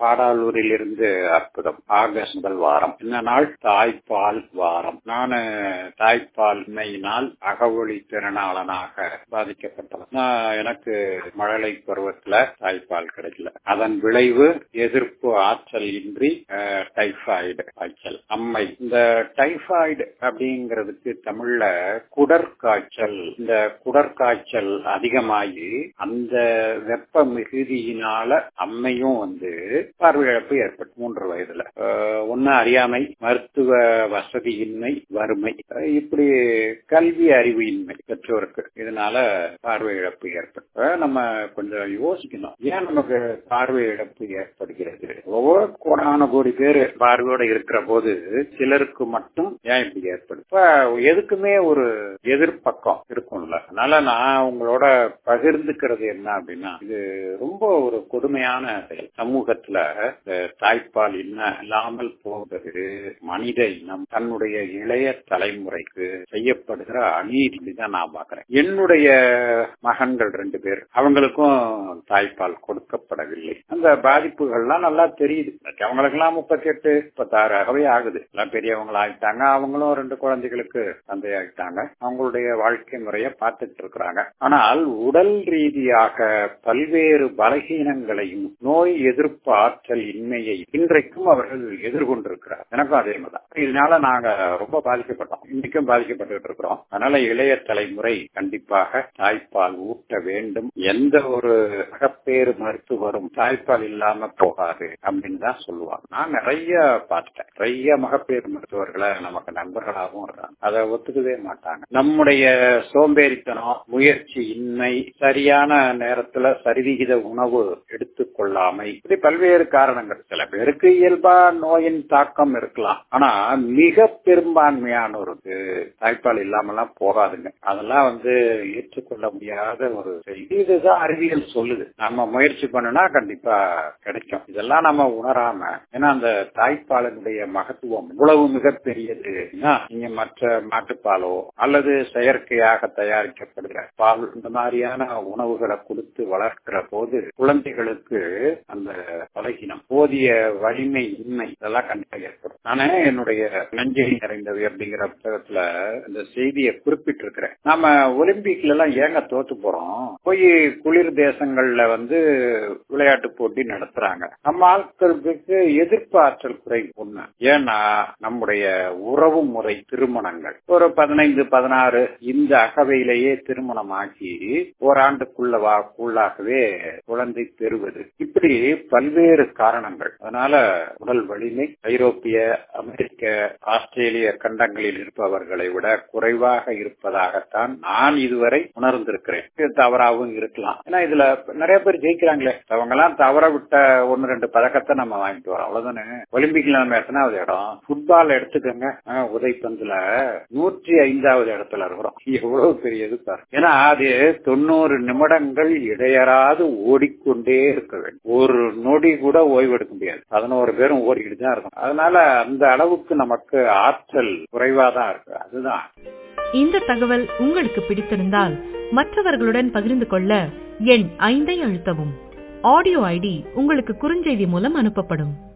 பாடாலூரில் இருந்து அற்புதம் ஆகஸ்ட் முதல் வாரம் என்ன நாள் தாய்ப்பால் வாரம் நான் தாய்ப்பால் மையினால் அகவொளி திறனாளனாக பாதிக்கப்பட்டவன் நான் எனக்கு மழலை பருவத்துல தாய்ப்பால் கிடைக்கல அதன் விளைவு எதிர்ப்பு ஆற்றல் இன்றி டைபாய்டு காய்ச்சல் அம்மை இந்த டைபாய்டு அப்படிங்கிறதுக்கு தமிழ்ல குடற்காய்ச்சல் இந்த குடற்காய்ச்சல் அதிகமாகி அந்த வெப்ப மிகுதியினால அம்மையும் வந்து பார்வையிழப்பு ஏற்பட்டு மூன்று வயதுல ஒன்னு அறியாமை மருத்துவ வசதியின்மை வறுமை இப்படி கல்வி அறிவு இன்மை பெற்றோருக்கு இதனால பார்வை இழப்பு ஏற்பட்டு நம்ம கொஞ்சம் யோசிக்கணும் ஏன் நமக்கு பார்வை இழப்பு ஏற்படுகிறது ஒவ்வொரு கோடான கோடி பேர் பார்வையோட இருக்கிற போது சிலருக்கு மட்டும் ஏன் இப்படி ஏற்படும் இப்ப எதுக்குமே ஒரு எதிர்ப்பக்கம் இருக்கும்ல அதனால நான் உங்களோட பகிர்ந்துக்கிறது என்ன அப்படின்னா இது ரொம்ப ஒரு கொடுமையான செயல் சமூகத்துல தாய்ப்பால் என்ன இல்லாமல் போகிறது மனித இனம் தன்னுடைய இளைய தலைமுறைக்கு செய்யப்படுகிற அநீதி தான் நான் பாக்குறேன் என்னுடைய மகன்கள் ரெண்டு பேர் அவங்களுக்கும் தாய்ப்பால் கொடுக்கப்படவில்லை அந்த பாதிப்புகள்லாம் நல்லா தெரியுது அவங்களுக்கெல்லாம் முப்பத்தி எட்டு முப்பத்தாறு ஆகவே ஆகுது எல்லாம் பெரியவங்களா ஆயிட்டாங்க அவங்களும் ரெண்டு குழந்தைகளுக்கு தந்தையாகிட்டாங்க அவங்களுடைய வாழ்க்கை முறைய பார்த்துட்டு இருக்கிறாங்க ஆனால் உடல் ரீதியாக பல்வேறு பலகீனங்களையும் நோய் எதிர்ப்பு ஆற்றல் இன்மையை இன்றைக்கும் அவர்கள் எதிர்கொண்டிருக்கிறார் எனக்கும் அதே மாதிரி இதனால நாங்க ரொம்ப பாதிக்கப்பட்டோம் இன்னைக்கும் பாதிக்கப்பட்டு இருக்கிறோம் அதனால இளைய தலைமுறை கண்டிப்பாக தாய்ப்பால் ஊட்ட வேண்டும் எந்த ஒரு மகப்பேறு மருத்துவரும் தாய்ப்பால் இல்லாம போகாது அப்படின்னு தான் சொல்லுவாங்க நான் நிறைய பார்த்துட்டேன் நிறைய மகப்பேறு மருத்துவர்களை நமக்கு நண்பர்களாகவும் இருக்காங்க அதை ஒத்துக்கவே மாட்டாங்க நம்முடைய சோம்பேறித்தனம் முயற்சி இன்மை சரியான நேரத்துல சரிவிகித உணவு எடுத்துக்கொள்ளாமை இப்படி பல்வேறு காரணங்கள் சில பேருக்கு இயல்பா நோயின் தாக்கம் இருக்கலாம் ஆனா மிக பெரும்பான்மையானோருக்கு தாய்ப்பால் இல்லாமலாம் போகாதுங்க அதெல்லாம் வந்து ஏற்றுக்கொள்ள முடியாத ஒரு செய்தி இதுதான் அறிவியல் சொல்லுது நம்ம முயற்சி பண்ணுனா கண்டிப்பா கிடைக்கும் இதெல்லாம் நம்ம உணராம ஏன்னா அந்த தாய்ப்பாலினுடைய மகத்துவம் இவ்வளவு மிகப்பெரியது நீங்க மற்ற மாட்டுப்பாலோ அல்லது செயற்கையாக தயாரிக்கப்படுகிற பால் இந்த மாதிரியான உணவுகளை கொடுத்து வளர்க்கிற போது குழந்தைகளுக்கு அந்த பலகீனம் போதிய வலிமை இன்மை இதெல்லாம் கண்டிப்பாக ஏற்படும் நானே என்னுடைய நஞ்சை நிறைந்தது அப்படிங்கிற புத்தகத்துல இந்த செய்தியை குறிப்பிட்டிருக்கிறேன் நாம ஒலிம்பிக்ல எல்லாம் ஏங்க தோத்து போறோம் போய் குளிர் தேசங்கள்ல வந்து விளையாட்டு போட்டி நடத்துறாங்க நம்ம ஆட்களுக்கு எதிர்ப்பு ஆற்றல் குறை ஒண்ணு ஏன்னா நம்முடைய உறவு முறை திருமணங்கள் ஒரு பதினைந்து பதினாறு இந்த அகவையிலேயே திருமணமாக்கி ஓராண்டுக்குள்ள வாக்குள்ளாகவே குழந்தை பெறுவது இப்படி பல்வேறு காரணங்கள் அதனால உடல் வலிமை ஐரோப்பிய அமெரிக்க ஆஸ்திரேலிய கண்டங்களில் இருப்பவர்களை விட குறைவாக இருப்பதாகத்தான் நான் இதுவரை உணர்ந்திருக்கிறேன் தவறாகவும் இருக்கலாம் ஏன்னா இதுல நிறைய பேர் ஜெயிக்கிறாங்களே அவங்க எல்லாம் தவற விட்ட ஒன்னு ரெண்டு பதக்கத்தை நம்ம வாங்கிட்டு வரோம் அவ்வளவுதானே ஒலிம்பிக்ல நம்ம எத்தனாவது இடம் ஃபுட்பால் எடுத்துக்கோங்க உதைப்பந்துல நூற்றி ஐந்தாவது இடத்துல இருக்கிறோம் எவ்வளவு பெரியது பாரு ஏன்னா அது தொண்ணூறு நிமிடங்கள் இடையறாது ஓடிக்கொண்டே இருக்க வேண்டும் ஒரு நொடி கூட ஓய்வு எடுக்க முடியாது பதினோரு பேரும் ஓடிக்கிட்டு தான் இருக்கும் அதனால அந்த அளவுக்கு நமக்கு ஆற்றல் குறைவாதான் இருக்கு அதுதான் இந்த தகவல் உங்களுக்கு பிடித்திருந்தால் மற்றவர்களுடன் பகிர்ந்து கொள்ள எண் ஐந்தை அழுத்தவும் ஆடியோ ஐடி உங்களுக்கு குறுஞ்செய்தி மூலம் அனுப்பப்படும்